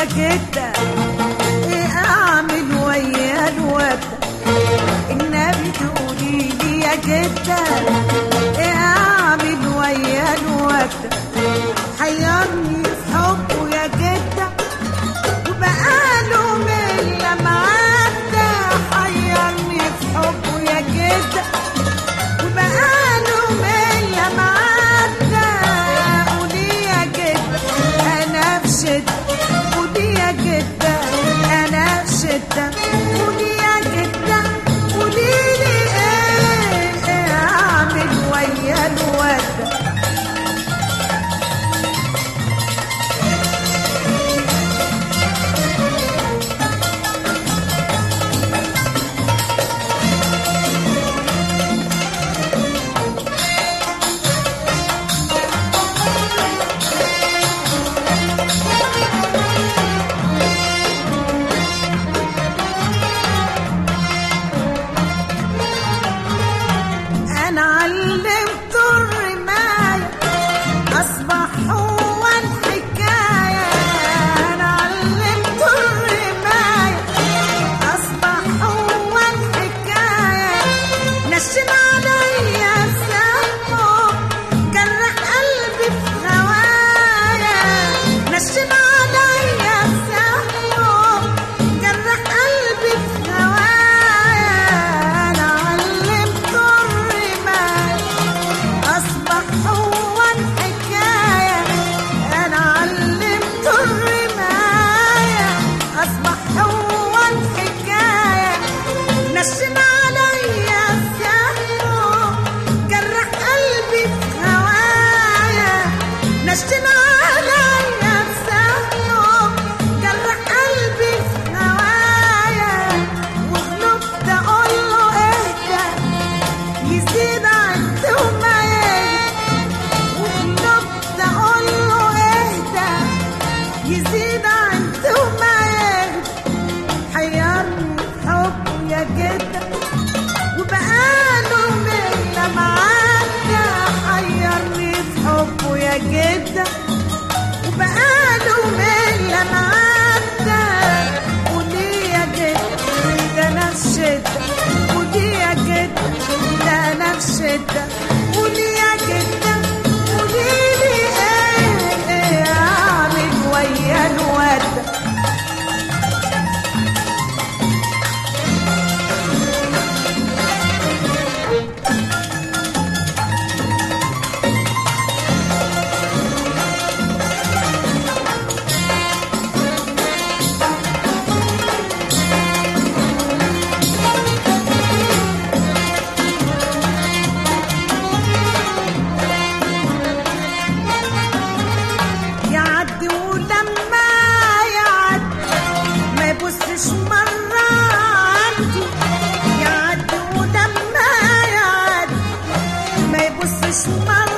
جدة ايه اعمل ويا الواد النبي تقولي لي يا جدة ايه اعمل ويا الواد حيرني في حبه يا جدة وبقاله من لما عدى حيرني في حبه يا جدة وبقاله من لما عدى قولي يا جدة انا في شدة قولي يا جدة انا في شدة قولي يا جدة قولي لي ايه ايه اعمل ويا الواد انا علمت الرماية اصبح هو الحكاية انا علمت الرماية اصبح هو الحكاية نشن عليا سمه جرح قلبي في هوايا نشن عليا سمه جرح قلبي في هوايا انا علمت الرماية أصبح هو الحكاية أنا علمت الرماية أصبح هو الحكاية نشن عليا سهمه جرح قلبي في هوايا نشن عليا سهمه جرح قلبي في هوايا وغلبت أقول له اهدى يزيد عن وما يهدى وغلبت اقول له اهدى يزيد عن وما يهدى حيرني حبه يا جدة وبقاله من لما عدى حيرني في حبه يا جدة وبقاله من لما عدى قولي يا جدة ده انا في شدة قولي يا جدة ده انا في شدة قولي يا جدة قولي لي ايه ايه اعمل ويا الواد يعدي ولما يعدي ما يبصش مرة عندي يعدي ولما يعدي ما يبصش مرة